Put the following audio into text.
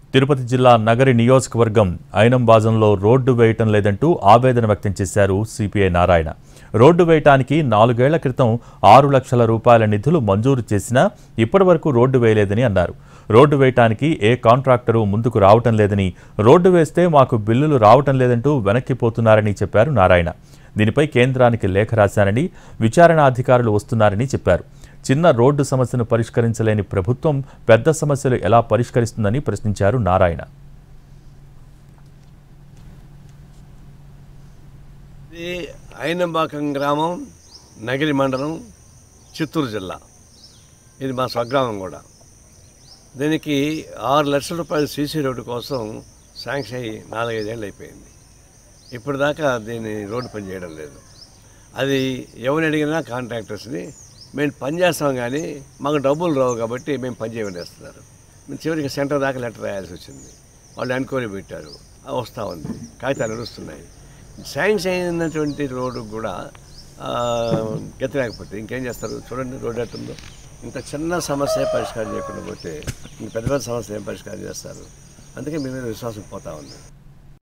తిరుపతి జిల్లా నగరి నియోజకవర్గం ఐనంబాజంలో రోడ్డు వేయటం లేదంటూ ఆవేదన వ్యక్తం చేశారు సిపిఐ నారాయణ రోడ్డు వేయటానికి నాలుగేళ్ల క్రితం ఆరు లక్షల రూపాయల నిధులు మంజూరు చేసినా ఇప్పటివరకు రోడ్డు వేయలేదని అన్నారు రోడ్డు వేయటానికి ఏ కాంట్రాక్టరు ముందుకు రావటం లేదని రోడ్డు వేస్తే మాకు బిల్లులు రావటం లేదంటూ వెనక్కిపోతున్నారని చెప్పారు నారాయణ దీనిపై కేంద్రానికి లేఖ రాశానని విచారణ అధికారులు వస్తున్నారని చెప్పారు చిన్న రోడ్డు సమస్యను పరిష్కరించలేని ప్రభుత్వం పెద్ద సమస్యలు ఎలా పరిష్కరిస్తుందని ప్రశ్నించారు నారాయణ ఇది ఐనంబాకం గ్రామం నగిరి మండలం చిత్తూరు జిల్లా ఇది మా స్వగ్రామం కూడా దీనికి ఆరు లక్షల రూపాయలు సీసీ రోడ్డు కోసం శాంక్షన్ అయ్యి నాలుగైదేళ్ళు అయిపోయింది ఇప్పుడు దాకా దీన్ని రోడ్డు పని చేయడం లేదు అది ఎవరిని అడిగినా కాంట్రాక్టర్స్ని మేము పని చేస్తాం కానీ మాకు డబ్బులు రావు కాబట్టి మేము పని చేయమనేస్తున్నారు మేము చివరికి సెంటర్ దాకా లెటర్ రాయాల్సి వచ్చింది వాళ్ళు ఎంక్వైరీ పెట్టారు అది వస్తూ ఉంది కాగితాలు నడుస్తున్నాయి శాంక్షన్ అయినటువంటి రోడ్డు కూడా ఆ, గెత్తలేకపోతే ఇంకేం చేస్తారు చూడండి రోడ్డు ఎట్టుందో ఇంత చిన్న సమస్య పరిష్కారం చేయకుండా పోతే ఇంక పెద్ద పెద్ద సమస్య ఏం పరిష్కారం చేస్తారు అందుకే మీ మీద విశ్వాసం పోతా ఉంది